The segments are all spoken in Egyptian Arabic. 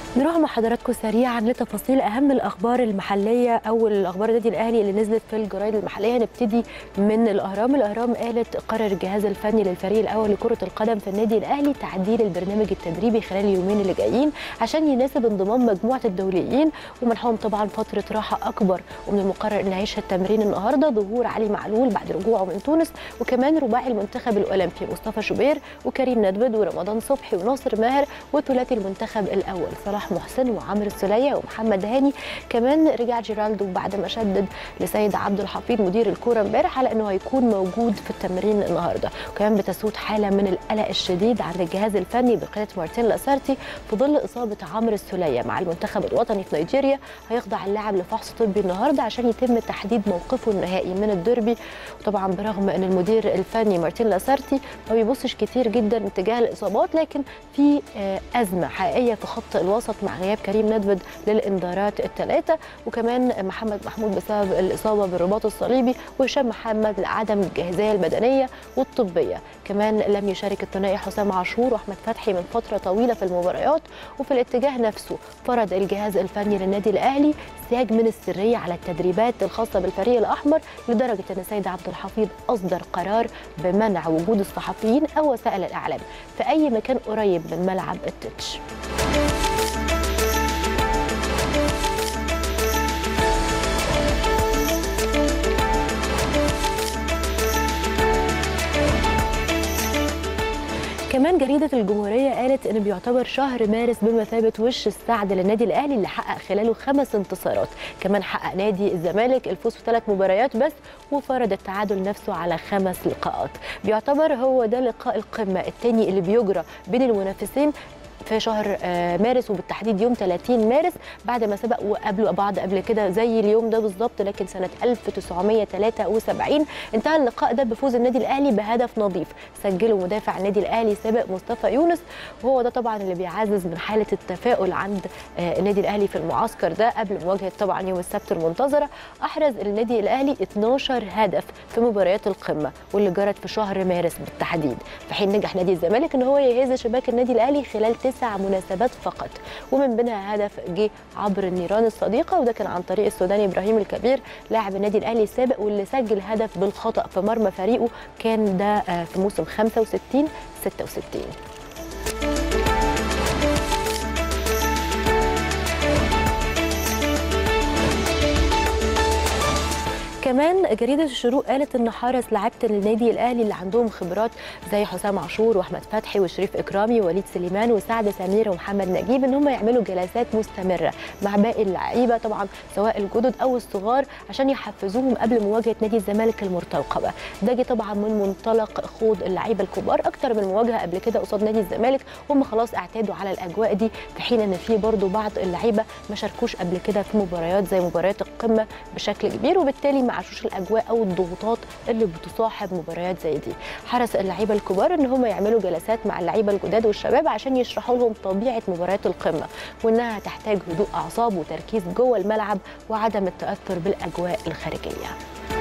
نروح مع حضراتكم سريعا لتفاصيل اهم الاخبار المحليه او الاخبار النادي الاهلي اللي نزلت في الجرايد المحليه هنبتدي من الاهرام الاهرام قالت قرر الجهاز الفني للفريق الاول لكره القدم في النادي الاهلي تعديل البرنامج التدريبي خلال اليومين اللي جايين عشان يناسب انضمام مجموعه الدوليين ومنحهم طبعا فتره راحه اكبر ومن المقرر ان يعيش التمرين النهارده ظهور علي معلول بعد رجوعه من تونس وكمان رباعي المنتخب الاولمبي مصطفى شوبير وكريم ندبد ورمضان صبحي وناصر ماهر وثلاثي المنتخب الاول صلاح محسن وعمرو السليه ومحمد هاني كمان رجع جيرالدو بعد ما شدد لسيد عبد الحفيظ مدير الكوره امبارح على انه هيكون موجود في التمرين النهارده وكمان بتسود حاله من القلق الشديد عند الجهاز الفني بقياده مارتين لاسارتي في ظل اصابه عمرو السليه مع المنتخب الوطني في نيجيريا هيخضع اللاعب لفحص طبي النهارده عشان يتم تحديد موقفه النهائي من الديربي وطبعا برغم ان المدير الفني مارتين لاسارتي ما بيبصش كتير جدا اتجاه الاصابات لكن في آه، ازمه حقيقيه في خط الوسط مع غياب كريم ندبد للانذارات الثلاثه وكمان محمد محمود بسبب الاصابه بالرباط الصليبي وهشام محمد لعدم الجاهزيه البدنيه والطبيه كمان لم يشارك الثنائي حسام عاشور واحمد فتحي من فتره طويله في المباريات وفي الاتجاه نفسه فرض الجهاز الفني للنادي الاهلي سياج من السريه على التدريبات الخاصه بالفريق الاحمر لدرجه ان سيد عبد الحفيظ اصدر قرار بمنع وجود الصحفيين او وسائل الاعلام في اي مكان قريب من ملعب التتش كمان جريدة الجمهورية قالت إن بيعتبر شهر مارس بمثابة وش السعد للنادي الأهلي اللي حقق خلاله خمس انتصارات، كمان حقق نادي الزمالك الفوز في ثلاث مباريات بس وفرض التعادل نفسه على خمس لقاءات، بيعتبر هو ده لقاء القمة الثاني اللي بيجرى بين المنافسين في شهر آه، مارس وبالتحديد يوم 30 مارس بعد ما سبق وقابلوا بعض قبل كده زي اليوم ده بالظبط لكن سنه 1973 انتهى اللقاء ده بفوز النادي الاهلي بهدف نظيف سجله مدافع النادي الاهلي سابق مصطفى يونس وهو ده طبعا اللي بيعزز من حاله التفاؤل عند آه، النادي الاهلي في المعسكر ده قبل مواجهه طبعا يوم السبت المنتظره احرز النادي الاهلي 12 هدف في مباريات القمه واللي جرت في شهر مارس بالتحديد في حين نجح نادي الزمالك ان هو يهز شباك النادي الاهلي خلال تسع مناسبات فقط ومن بينها هدف جه عبر النيران الصديقه وده كان عن طريق السوداني ابراهيم الكبير لاعب النادي الاهلي السابق واللي سجل هدف بالخطا في مرمى فريقه كان ده آه، في موسم 65 66 كمان جريده الشروق قالت ان حرس لعيبه النادي الاهلي اللي عندهم خبرات زي حسام عاشور واحمد فتحي وشريف اكرامي ووليد سليمان وسعد سمير ومحمد نجيب ان هم يعملوا جلسات مستمره مع باقي اللعيبه طبعا سواء الجدد او الصغار عشان يحفزوهم قبل مواجهه نادي الزمالك المرتقبه ده جه طبعا من منطلق خوض اللعيبه الكبار اكتر من مواجهه قبل كده قصاد نادي الزمالك هم خلاص اعتادوا على الاجواء دي في حين ان في برضو بعض اللعيبه ما شاركوش قبل كده في مباريات زي مباريات القمه بشكل كبير وبالتالي ما عاشوش الاجواء او الضغوطات اللي بتصاحب مباريات زي دي حرص اللعيبه الكبار ان هم يعملوا جلسات مع اللعيبه الجداد والشباب عشان يشرحوا لهم طبيعه مباريات القمه وانها تحتاج هدوء اعصاب وتركيز جوه الملعب وعدم التاثر بالاجواء الخارجيه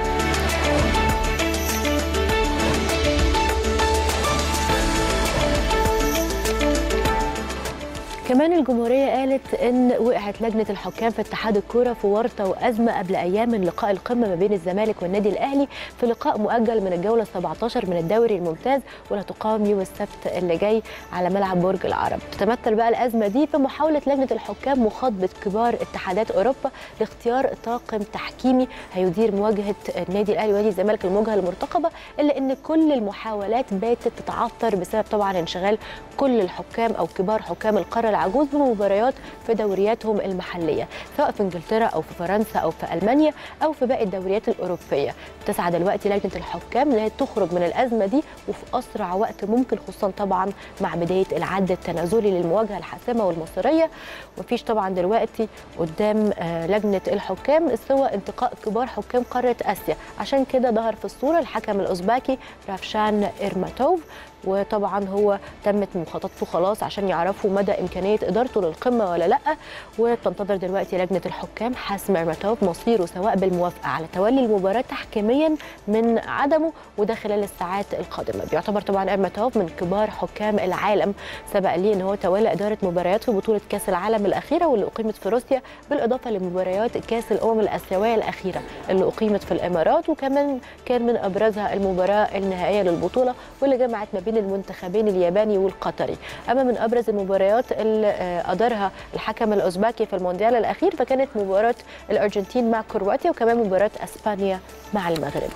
كمان الجمهورية قالت إن وقعت لجنة الحكام في اتحاد الكورة في ورطة وأزمة قبل أيام من لقاء القمة ما بين الزمالك والنادي الأهلي في لقاء مؤجل من الجولة 17 من الدوري الممتاز واللي هتقام يوم السبت اللي جاي على ملعب برج العرب. تتمثل بقى الأزمة دي في محاولة لجنة الحكام مخاطبة كبار اتحادات أوروبا لاختيار طاقم تحكيمي هيدير مواجهة النادي الأهلي ونادي الزمالك المواجهة المرتقبة إلا إن كل المحاولات باتت تتعثر بسبب طبعا انشغال كل الحكام أو كبار حكام القارة العجوز بمباريات في دورياتهم المحليه سواء في انجلترا او في فرنسا او في المانيا او في باقي الدوريات الاوروبيه تسعى دلوقتي لجنه الحكام ان هي تخرج من الازمه دي وفي اسرع وقت ممكن خصوصا طبعا مع بدايه العد التنازلي للمواجهه الحاسمه والمصيريه ومفيش طبعا دلوقتي قدام آه، لجنه الحكام سوى انتقاء كبار حكام قاره اسيا عشان كده ظهر في الصوره الحكم الاوزباكي رافشان ايرماتوف وطبعا هو تمت مخاطبته خلاص عشان يعرفوا مدى امكانيه ادارته للقمه ولا لا وبتنتظر دلوقتي لجنه الحكام حسم ارماتوف مصيره سواء بالموافقه على تولي المباراه تحكيميا من عدمه وده خلال الساعات القادمه بيعتبر طبعا ارماتوف من كبار حكام العالم سبق ليه ان هو تولى اداره مباريات في بطوله كاس العالم الاخيره واللي اقيمت في روسيا بالاضافه لمباريات كاس الامم الاسيويه الاخيره اللي اقيمت في الامارات وكمان كان من ابرزها المباراه النهائيه للبطوله واللي جمعت ما بين المنتخبين الياباني والقطري اما من ابرز المباريات اللي ادارها الحكم الاوزباكي في المونديال الاخير فكانت مباراه الارجنتين مع كرواتيا وكمان مباراه اسبانيا مع المغرب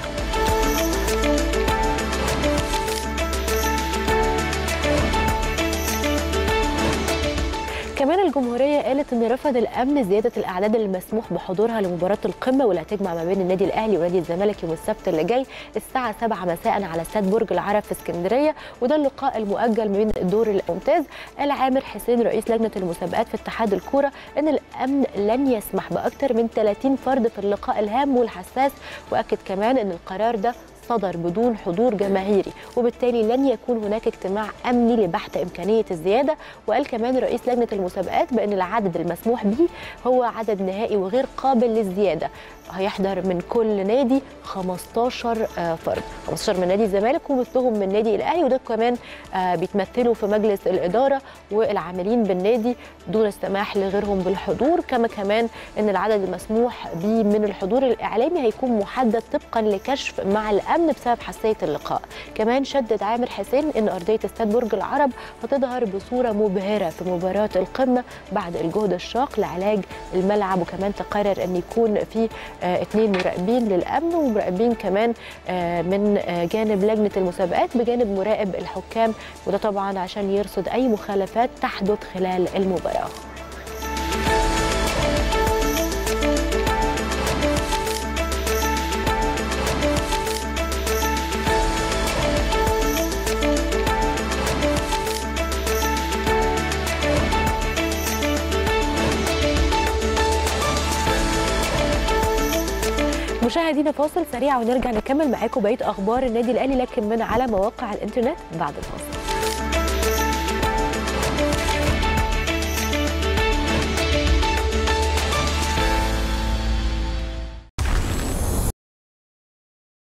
كمان الجمهورية قالت إن رفض الأمن زيادة الأعداد المسموح بحضورها لمباراة القمة واللي هتجمع ما بين النادي الأهلي ونادي الزمالك يوم السبت اللي جاي الساعة 7 مساء على استاد برج العرب في اسكندرية وده اللقاء المؤجل من الدور الممتاز قال عامر حسين رئيس لجنة المسابقات في اتحاد الكورة إن الأمن لن يسمح بأكثر من 30 فرد في اللقاء الهام والحساس وأكد كمان إن القرار ده صدر بدون حضور جماهيري وبالتالي لن يكون هناك اجتماع امني لبحث امكانيه الزياده وقال كمان رئيس لجنه المسابقات بان العدد المسموح به هو عدد نهائي وغير قابل للزياده هيحضر من كل نادي 15 فرد 15 من نادي الزمالك ومثلهم من نادي الاهلي وده كمان بيتمثلوا في مجلس الاداره والعاملين بالنادي دون السماح لغيرهم بالحضور كما كمان ان العدد المسموح به من الحضور الاعلامي هيكون محدد طبقا لكشف مع الامن بسبب حساسيه اللقاء كمان شدد عامر حسين ان ارضيه استاد برج العرب هتظهر بصوره مبهره في مباراه القمه بعد الجهد الشاق لعلاج الملعب وكمان تقرر ان يكون في اثنين مراقبين للامن ومراقبين كمان من جانب لجنه المسابقات بجانب مراقب الحكام وده طبعا عشان يرصد اي مخالفات تحدث خلال المباراه مشاهدينا فاصل سريع ونرجع نكمل معاكم بقيه اخبار النادي الاهلي لكن من على مواقع الانترنت بعد الفاصل